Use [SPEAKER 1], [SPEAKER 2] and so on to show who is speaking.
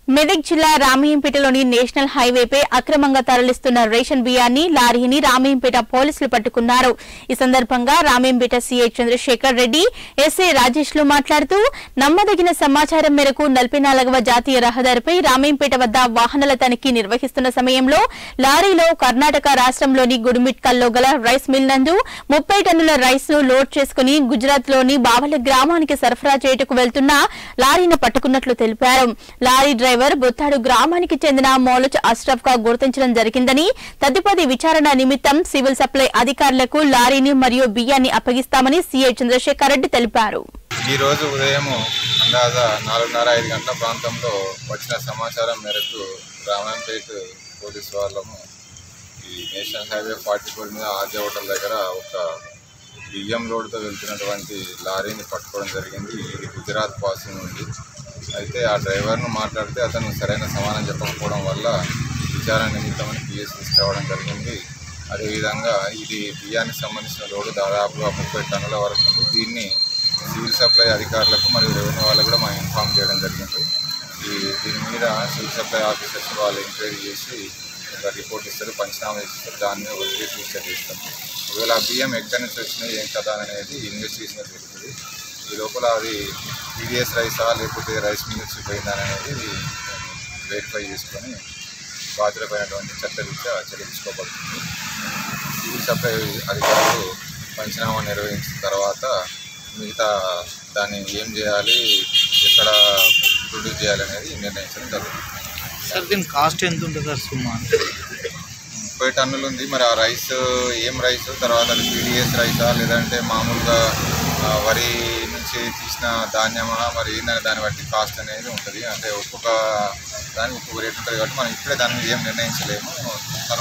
[SPEAKER 1] మెదక్ జిల్లా రామయ్యంపేటలోని నేషనల్ హైవేపై అక్రమంగా తరలిస్తున్న రేషన్ బియ్యాన్ని లారీని రామయ్యంపేట పోలీసులు పట్టుకున్నారు ఈ సందర్భంగా రామయ్యంపేట సీఐ చంద్రశేఖర్ రెడ్డి ఎస్ఐ రాజేష్ లు మాట్లాడుతూ నమ్మదగిన సమాచారం మేరకు నలభై నాలుగవ జాతీయ రహదారిపై రామయ్యంపేట వద్ద వాహనాల తనిఖీ నిర్వహిస్తున్న సమయంలో లారీలో కర్ణాటక రాష్ట్రంలోని గుడిమిట్కల్లో గల రైస్ మిల్ నందు ముప్పై టన్నుల రైస్ ను లోడ్ చేసుకుని గుజరాత్ లోని బావల గ్రామానికి సరఫరా చేయుటకు వెళ్తున్న లారీని పట్టుకున్నట్లు తెలిపారు లారీ డ్రైవర్ బొత్తాడు గ్రామానికి చెందిన మౌలచ్ అష్రఫ్ గా గుర్తించడం జరిగిందని తదుపరి విచారణ నిమిత్తం సివిల్ సప్లై అధికారులకు లారీని మరియు బియ్యాన్ని అప్పగిస్తామని సీఐ చంద్రశేఖర్ రెడ్డి తెలిపారు
[SPEAKER 2] ఈ రోజు ఉదయం అందాజ నాలుగున్నర ఐదు గంటల ప్రాంతంలో వచ్చిన సమాచారం మేరకు రామాయంపేట పోలీస్ వాళ్ళము ఈ నేషనల్ హైవే ఫార్టీ ఫోర్ మీద ఆర్జే హోటల్ దగ్గర ఒక బియ్యం లోడ్తో వెళ్తున్నటువంటి లారీని పట్టుకోవడం జరిగింది ఇది గుజరాత్ పాసింగ్ ఉంది అయితే ఆ డ్రైవర్ను మాట్లాడితే అతను సరైన సమాధానం చెప్పకపోవడం వల్ల విచారణ నిమిత్తమని పిఎస్ తీసుకురావడం జరిగింది అదేవిధంగా ఇది బియ్యానికి సంబంధించిన లోడు దాదాపుగా ముప్పై టన్నుల వరకు ఉంది దీన్ని సివిల్ సప్లై అధికారులకు మరియు రెవెన్యూ వాళ్ళకు కూడా మనం ఇన్ఫామ్ చేయడం జరిగింది ఈ దీని మీద సివిల్ సప్లై ఆఫీసర్స్ వాళ్ళు ఎంక్వైరీ చేసి ఒక రిపోర్ట్ ఇస్తారు పంచనామా ఇస్తారు దాని మీద ఒక కేసు రిజిస్టర్ చేస్తాం ఒకవేళ ఆ బియ్యం ఎక్కడి నుంచి వచ్చినాయి ఏం కదా అనేది ఇన్వెస్టిగేషన్ తెలుస్తుంది ఈ లోపల అది టీడీఎస్ రైసా లేకపోతే రైస్ మిల్ నుంచి పోయిందా అనేది వెరిఫై చేసుకొని బాధ్యులపైనటువంటి చట్టరీత్యా చెల్లించుకోబడుతుంది సివిల్ సప్లై అధికారులు పంచనామా నిర్వహించిన తర్వాత మిగతా దాన్ని ఏం చేయాలి ఎక్కడ ప్రొడ్యూస్ చేయాలి అనేది నిర్ణయించడం జరుగుతుంది
[SPEAKER 3] సార్ దీని కాస్ట్ ఎంత ఉంటుంది సార్ సుమా
[SPEAKER 2] ముప్పై టన్నులు ఉంది మరి ఆ రైస్ ఏం రైస్ తర్వాత అది పీడిఎస్ రైసా లేదంటే మామూలుగా ఆ, వరి నుంచి తీసిన ధాన్యమా మరి ఏందని దాన్ని బట్టి కాస్ట్ అనేది ఉంటుంది అంటే ఒక్కొక్క దానికి ఒక్కొక్క రేట్ ఉంటుంది కాబట్టి మనం ఇప్పుడే దాని మీద ఏం నిర్ణయించలేము